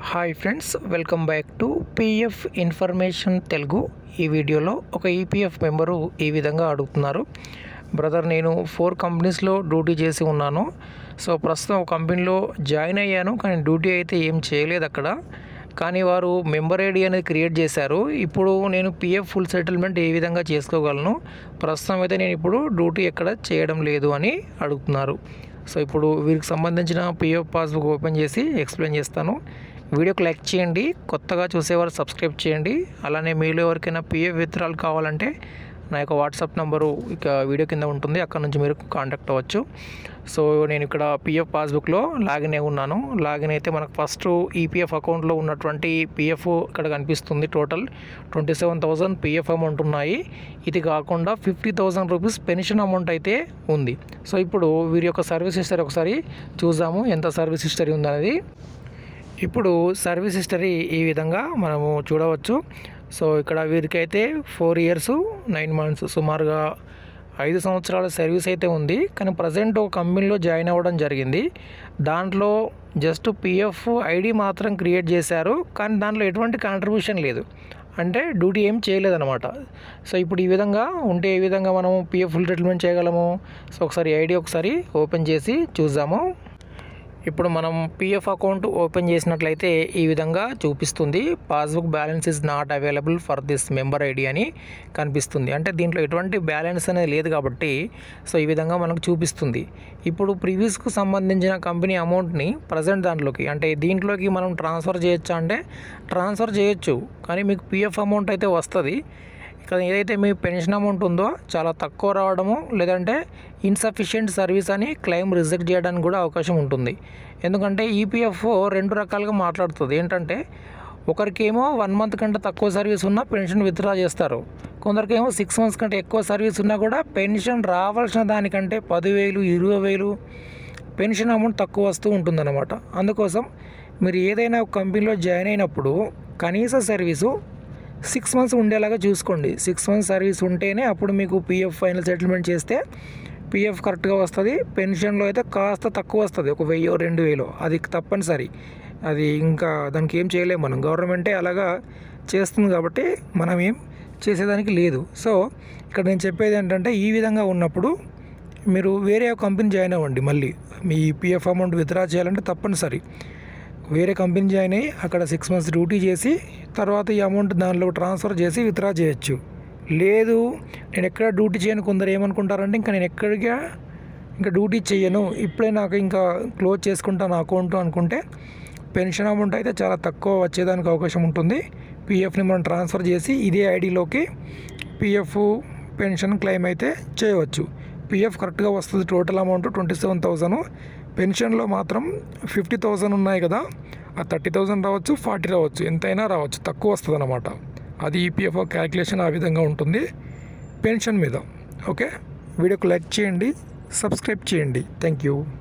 hi friends welcome back to PF information Telugu ఈ వీడియోలో ఒక ఈపీఎఫ్ మెంబరు ఈ విధంగా అడుగుతున్నారు బ్రదర్ నేను ఫోర్ కంపెనీస్లో డ్యూటీ చేసి ఉన్నాను సో ప్రస్తుతం ఒక కంపెనీలో జాయిన్ అయ్యాను కానీ డ్యూటీ అయితే ఏం చేయలేదు అక్కడ కానీ వారు మెంబర్ ఐడి అనేది క్రియేట్ చేశారు ఇప్పుడు నేను పిఎఫ్ ఫుల్ సెటిల్మెంట్ ఏ విధంగా చేసుకోగలను ప్రస్తుతం అయితే నేను ఇప్పుడు డ్యూటీ ఎక్కడ చేయడం లేదు అని అడుగుతున్నారు సో ఇప్పుడు వీరికి సంబంధించిన పిఎఫ్ పాస్బుక్ ఓపెన్ చేసి ఎక్స్ప్లెయిన్ చేస్తాను వీడియోకి లైక్ చేయండి కొత్తగా చూసేవారు సబ్స్క్రైబ్ చేయండి అలానే మీలో ఎవరికైనా పిఎఫ్ విత్డ్రాల్ కావాలంటే నా యొక్క వాట్సాప్ నెంబరు ఇక వీడియో కింద ఉంటుంది అక్కడ నుంచి మీరు కాంటాక్ట్ అవ్వచ్చు సో నేను ఇక్కడ పిఎఫ్ పాస్బుక్లో లాగిన్ అయి ఉన్నాను లాగిన్ అయితే మనకు ఫస్ట్ ఈపీఎఫ్ అకౌంట్లో ఉన్నటువంటి పిఎఫ్ ఇక్కడ కనిపిస్తుంది total twenty seven thousand PF amount ఉన్నాయి ఇది కాకుండా fifty thousand rupees pension amount అయితే ఉంది సో ఇప్పుడు వీరి యొక్క సర్వీస్ హిస్టరీ ఒకసారి చూద్దాము ఎంత సర్వీస్ హిస్టరీ ఉందనేది ఇప్పుడు సర్వీస్ హిస్టరీ ఈ విధంగా మనము చూడవచ్చు సో ఇక్కడ వీరికైతే ఫోర్ ఇయర్స్ నైన్ మంత్స్ సుమారుగా ఐదు సంవత్సరాల సర్వీస్ అయితే ఉంది కానీ ప్రజెంట్ ఒక కంపెనీలో జాయిన్ అవ్వడం జరిగింది దాంట్లో జస్ట్ పిఎఫ్ ఐడి మాత్రం క్రియేట్ చేశారు కానీ దాంట్లో ఎటువంటి కాంట్రిబ్యూషన్ లేదు అంటే డ్యూటీ ఏం చేయలేదన్నమాట సో ఇప్పుడు ఈ విధంగా ఉంటే ఏ విధంగా మనం పిఎఫ్ ఫుల్ సెటిల్మెంట్ చేయగలము సో ఒకసారి ఐడి ఒకసారి ఓపెన్ చేసి చూద్దాము ఇప్పుడు మనం పిఎఫ్ అకౌంట్ ఓపెన్ చేసినట్లయితే ఈ విధంగా చూపిస్తుంది passbook balance is not available for this member ID అని కనిపిస్తుంది అంటే దీంట్లో ఎటువంటి బ్యాలెన్స్ అనేది లేదు కాబట్టి సో ఈ విధంగా మనకు చూపిస్తుంది ఇప్పుడు ప్రీవియస్కు సంబంధించిన కంపెనీ అమౌంట్ని ప్రజెంట్ దాంట్లోకి అంటే దీంట్లోకి మనం ట్రాన్స్ఫర్ చేయొచ్చా అంటే ట్రాన్స్ఫర్ చేయొచ్చు కానీ మీకు పిఎఫ్ అమౌంట్ అయితే వస్తుంది ఇక్కడ ఏదైతే మీ పెన్షన్ అమౌంట్ ఉందో చాలా తక్కువ రావడము లేదంటే ఇన్సఫిషియెంట్ సర్వీస్ అని క్లెయిమ్ రిజెక్ట్ చేయడానికి కూడా అవకాశం ఉంటుంది ఎందుకంటే ఈపీఎఫ్ రెండు రకాలుగా మాట్లాడుతుంది ఏంటంటే ఒకరికేమో వన్ మంత్ కంటే తక్కువ సర్వీస్ ఉన్నా పెన్షన్ విత్డ్రా చేస్తారు కొందరికేమో సిక్స్ మంత్స్ కంటే ఎక్కువ సర్వీస్ ఉన్నా కూడా పెన్షన్ రావాల్సిన దానికంటే పదివేలు ఇరవై వేలు పెన్షన్ అమౌంట్ తక్కువ వస్తూ ఉంటుందన్నమాట అందుకోసం మీరు ఏదైనా ఒక కంపెనీలో జాయిన్ అయినప్పుడు కనీస సర్వీసు సిక్స్ మంత్స్ ఉండేలాగా చూసుకోండి సిక్స్ మంత్స్ సర్వీస్ ఉంటేనే అప్పుడు మీకు పిఎఫ్ ఫైనల్ సెటిల్మెంట్ చేస్తే పిఎఫ్ కరెక్ట్గా వస్తుంది పెన్షన్లో అయితే కాస్త తక్కువ వస్తుంది ఒక వెయ్యో రెండు వేలో అది తప్పనిసరి అది ఇంకా దానికి ఏం చేయలేము మనం గవర్నమెంటే అలాగా చేస్తుంది కాబట్టి మనం ఏం చేసేదానికి లేదు సో ఇక్కడ నేను చెప్పేది ఏంటంటే ఈ విధంగా ఉన్నప్పుడు మీరు వేరే కంపెనీ జాయిన్ అవ్వండి మళ్ళీ మీ పిఎఫ్ అమౌంట్ విత్డ్రా చేయాలంటే తప్పనిసరి వేరే కంపెనీ జాయిన్ అయ్యి అక్కడ సిక్స్ మంత్స్ డ్యూటీ చేసి తర్వాత ఈ అమౌంట్ దానిలో ట్రాన్స్ఫర్ చేసి విత్డ్రా చేయొచ్చు లేదు నేను ఎక్కడ డ్యూటీ చేయను కొందరు ఏమనుకుంటారంటే ఇంకా నేను ఎక్కడిగా ఇంకా డ్యూటీ చేయను ఇప్పుడే నాకు ఇంకా క్లోజ్ చేసుకుంటాను అకౌంట్ అనుకుంటే పెన్షన్ అమౌంట్ అయితే చాలా తక్కువ వచ్చేదానికి అవకాశం ఉంటుంది పిఎఫ్ని మనం ట్రాన్స్ఫర్ చేసి ఇదే ఐడిలోకి పిఎఫ్ పెన్షన్ క్లెయిమ్ అయితే చేయవచ్చు పిఎఫ్ కరెక్ట్గా వస్తుంది total amount twenty seven thousand పెన్షన్లో మాత్రం ఫిఫ్టీ థౌజండ్ ఉన్నాయి కదా ఆ థర్టీ థౌజండ్ రావచ్చు ఫార్టీ రావచ్చు ఎంతైనా రావచ్చు తక్కువ వస్తుంది అనమాట అది ఈపీఎఫ్ఓ క్యాల్కులేషన్ ఆ విధంగా ఉంటుంది పెన్షన్ మీద ఓకే వీడియోకి లైక్ చేయండి సబ్స్క్రైబ్ చేయండి థ్యాంక్ యూ